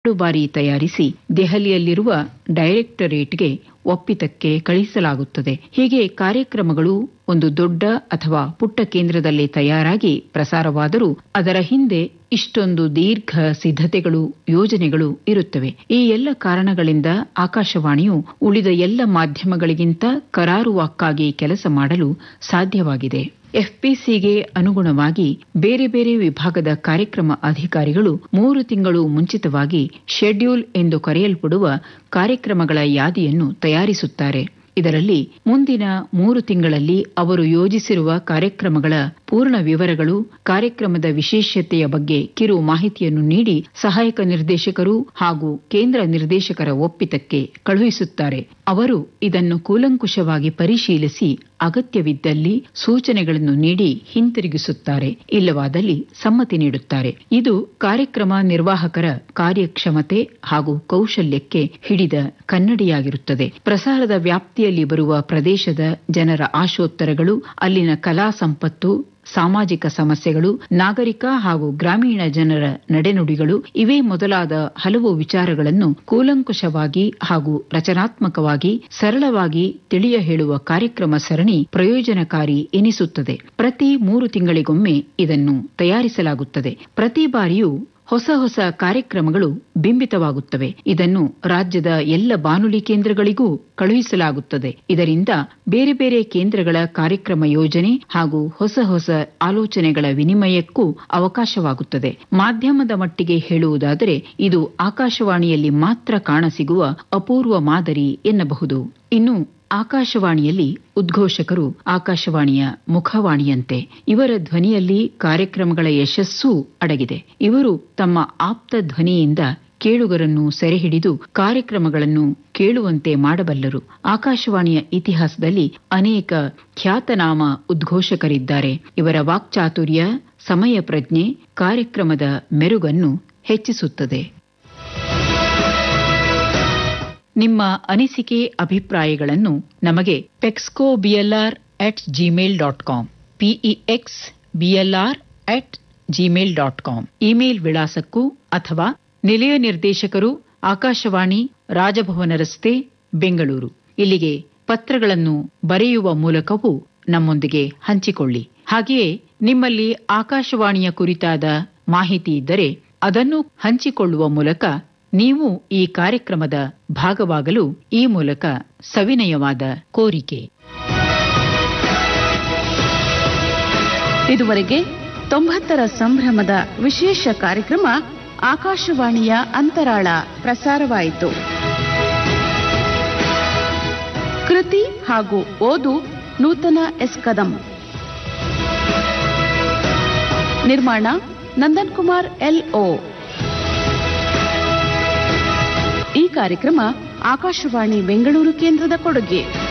ಎರಡು ಬಾರಿ ತಯಾರಿಸಿ ದೆಹಲಿಯಲ್ಲಿರುವ ಡೈರೆಕ್ಟರೇಟ್ಗೆ ಒಪ್ಪಿತಕ್ಕೆ ಕಳುಹಿಸಲಾಗುತ್ತದೆ ಹೀಗೆ ಕಾರ್ಯಕ್ರಮಗಳು ಒಂದು ದೊಡ್ಡ ಅಥವಾ ಪುಟ್ಟ ಕೇಂದ್ರದಲ್ಲಿ ತಯಾರಾಗಿ ಪ್ರಸಾರವಾದರೂ ಅದರ ಹಿಂದೆ ಇಷ್ಟೊಂದು ದೀರ್ಘ ಸಿದ್ಧತೆಗಳು ಯೋಜನೆಗಳು ಇರುತ್ತವೆ ಈ ಎಲ್ಲ ಕಾರಣಗಳಿಂದ ಆಕಾಶವಾಣಿಯು ಉಳಿದ ಎಲ್ಲ ಮಾಧ್ಯಮಗಳಿಗಿಂತ ಕರಾರುವಾಕ್ಕಾಗಿ ಕೆಲಸ ಮಾಡಲು ಸಾಧ್ಯವಾಗಿದೆ ಎಫ್ಪಿಸಿಗೆ ಅನುಗುಣವಾಗಿ ಬೇರೆ ಬೇರೆ ವಿಭಾಗದ ಕಾರ್ಯಕ್ರಮ ಅಧಿಕಾರಿಗಳು ಮೂರು ತಿಂಗಳು ಮುಂಚಿತವಾಗಿ ಶೆಡ್ಯೂಲ್ ಎಂದು ಕರೆಯಲ್ಪಡುವ ಕಾರ್ಯಕ್ರಮಗಳ ಯಾದಿಯನ್ನು ತಯಾರಿಸುತ್ತಾರೆ ಇದರಲ್ಲಿ ಮುಂದಿನ ಮೂರು ತಿಂಗಳಲ್ಲಿ ಅವರು ಯೋಜಿಸಿರುವ ಕಾರ್ಯಕ್ರಮಗಳ ಪೂರ್ಣ ವಿವರಗಳು ಕಾರ್ಯಕ್ರಮದ ವಿಶೇಷತೆಯ ಬಗ್ಗೆ ಕಿರು ಮಾಹಿತಿಯನ್ನು ನೀಡಿ ಸಹಾಯಕ ನಿರ್ದೇಶಕರು ಹಾಗೂ ಕೇಂದ್ರ ನಿರ್ದೇಶಕರ ಒಪ್ಪಿತಕ್ಕೆ ಕಳುಹಿಸುತ್ತಾರೆ ಅವರು ಇದನ್ನು ಕೂಲಂಕುಷವಾಗಿ ಪರಿಶೀಲಿಸಿ ಅಗತ್ಯವಿದ್ದಲ್ಲಿ ಸೂಚನೆಗಳನ್ನು ನೀಡಿ ಹಿಂತಿರುಗಿಸುತ್ತಾರೆ ಇಲ್ಲವಾದಲ್ಲಿ ಸಮ್ಮತಿ ನೀಡುತ್ತಾರೆ ಇದು ಕಾರ್ಯಕ್ರಮ ನಿರ್ವಾಹಕರ ಕಾರ್ಯಕ್ಷಮತೆ ಹಾಗೂ ಕೌಶಲ್ಯಕ್ಕೆ ಹಿಡಿದ ಕನ್ನಡಿಯಾಗಿರುತ್ತದೆ ಪ್ರಸಾರದ ವ್ಯಾಪ್ತಿಯಲ್ಲಿ ಬರುವ ಪ್ರದೇಶದ ಜನರ ಆಶೋತ್ತರಗಳು ಅಲ್ಲಿನ ಕಲಾ ಸಂಪತ್ತು ಸಾಮಾಜಿಕ ಸಮಸ್ಯೆಗಳು ನಾಗರಿಕ ಹಾಗೂ ಗ್ರಾಮೀಣ ಜನರ ನಡೆನುಡಿಗಳು ಇವೇ ಮೊದಲಾದ ಹಲವು ವಿಚಾರಗಳನ್ನು ಕೂಲಂಕುಷವಾಗಿ ಹಾಗೂ ರಚನಾತ್ಮಕವಾಗಿ ಸರಳವಾಗಿ ತಿಳಿಯ ಹೇಳುವ ಕಾರ್ಯಕ್ರಮ ಸರಣಿ ಪ್ರಯೋಜನಕಾರಿ ಎನಿಸುತ್ತದೆ ಪ್ರತಿ ಮೂರು ತಿಂಗಳಿಗೊಮ್ಮೆ ಇದನ್ನು ತಯಾರಿಸಲಾಗುತ್ತದೆ ಪ್ರತಿ ಬಾರಿಯೂ ಹೊಸ ಹೊಸ ಕಾರ್ಯಕ್ರಮಗಳು ಬಿಂಬಿತವಾಗುತ್ತವೆ ಇದನ್ನು ರಾಜ್ಯದ ಎಲ್ಲ ಬಾನುಲಿ ಕೇಂದ್ರಗಳಿಗೂ ಕಳುಹಿಸಲಾಗುತ್ತದೆ ಇದರಿಂದ ಬೇರೆ ಬೇರೆ ಕೇಂದ್ರಗಳ ಕಾರ್ಯಕ್ರಮ ಯೋಜನೆ ಹಾಗೂ ಹೊಸ ಹೊಸ ಆಲೋಚನೆಗಳ ವಿನಿಮಯಕ್ಕೂ ಅವಕಾಶವಾಗುತ್ತದೆ ಮಾಧ್ಯಮದ ಮಟ್ಟಿಗೆ ಹೇಳುವುದಾದರೆ ಇದು ಆಕಾಶವಾಣಿಯಲ್ಲಿ ಮಾತ್ರ ಕಾಣಸಿಗುವ ಅಪೂರ್ವ ಮಾದರಿ ಎನ್ನಬಹುದು ಇನ್ನು ಆಕಾಶವಾಣಿಯಲ್ಲಿ ಉದ್ಘೋಷಕರು ಆಕಾಶವಾಣಿಯ ಮುಖವಾಣಿಯಂತೆ ಇವರ ಧ್ವನಿಯಲ್ಲಿ ಕಾರ್ಯಕ್ರಮಗಳ ಯಶಸ್ಸೂ ಅಡಗಿದೆ ಇವರು ತಮ್ಮ ಆಪ್ತ ಧ್ವನಿಯಿಂದ ಕೇಳುಗರನ್ನು ಸೆರೆಹಿಡಿದು ಕಾರ್ಯಕ್ರಮಗಳನ್ನು ಕೇಳುವಂತೆ ಮಾಡಬಲ್ಲರು ಆಕಾಶವಾಣಿಯ ಇತಿಹಾಸದಲ್ಲಿ ಅನೇಕ ಖ್ಯಾತನಾಮ ಉದ್ಘೋಷಕರಿದ್ದಾರೆ ಇವರ ವಾಕ್ಚಾತುರ್ಯ ಸಮಯ ಪ್ರಜ್ಞೆ ಕಾರ್ಯಕ್ರಮದ ಮೆರುಗನ್ನು ಹೆಚ್ಚಿಸುತ್ತದೆ ನಿಮ್ಮ ಅನಿಸಿಕೆ ಅಭಿಪ್ರಾಯಗಳನ್ನು ನಮಗೆ ಪೆಕ್ಸ್ಕೋ BLR at Gmail dot com PEX BLR at Gmail dot com email ವಿಳಾಸಕ್ಕೂ ಅಥವಾ ನಿಲಯ ನಿರ್ದೇಶಕರು ಆಕಾಶವಾಣಿ ರಾಜಭವನ ರಸ್ತೆ ಬೆಂಗಳೂರು ಇಲ್ಲಿಗೆ ಪತ್ರಗಳನ್ನು ಬರೆಯುವ ಮೂಲಕವೂ ನಮ್ಮೊಂದಿಗೆ ಹಂಚಿಕೊಳ್ಳಿ ಹಾಗೆಯೇ ನಿಮ್ಮಲ್ಲಿ ಆಕಾಶವಾಣಿಯ ಕುರಿತಾದ ಮಾಹಿತಿ ಇದ್ದರೆ ಅದನ್ನು ಹಂಚಿಕೊಳ್ಳುವ ಮೂಲಕ ನೀವು ಈ ಕಾರ್ಯಕ್ರಮದ ಭಾಗವಾಗಲು ಈ ಮೂಲಕ ಸವಿನಯವಾದ ಕೋರಿಕೆ ಇದುವರೆಗೆ ತೊಂಬತ್ತರ ಸಂಭ್ರಮದ ವಿಶೇಷ ಕಾರ್ಯಕ್ರಮ ಆಕಾಶವಾಣಿಯ ಅಂತರಾಳ ಪ್ರಸಾರವಾಯಿತು ಕೃತಿ ಹಾಗೂ ಓದು ನೂತನ ಎಸ್ ಕದಂ ನಿರ್ಮಾಣ ನಂದನ್ ಕುಮಾರ್ ಎಲ್ಒ ಈ ಕಾರ್ಯಕ್ರಮ ಆಕಾಶವಾಣಿ ಬೆಂಗಳೂರು ಕೇಂದ್ರದ ಕೊಡುಗೆ